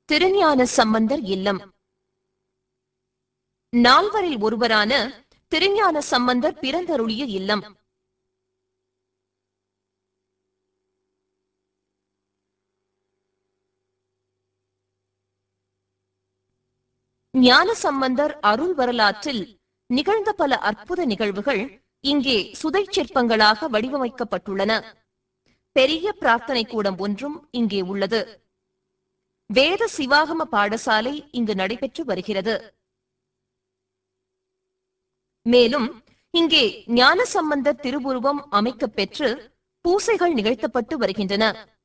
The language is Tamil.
திருஞான சம்பந்தர் இல்லம் நால்வரில் ஒருவரான திருஞான சம்பந்தர் பிறந்தருளிய இல்லம் ஞான சம்பந்தர் அருள் வரலாற்றில் நிகழ்ந்த பல அற்புத நிகழ்வுகள் இங்கே சுதை சிற்பங்களாக வடிவமைக்கப்பட்டுள்ளன பெரிய பிரார்த்தனை கூடம் ஒன்றும் இங்கே உள்ளது வேத சிவாகம பாடசாலை இங்கு நடைபெற்று வருகிறது மேலும் இங்கே ஞான சம்பந்தர் திருவுருவம் அமைக்கப் பெற்று பூசைகள் நிகழ்த்தப்பட்டு வருகின்றன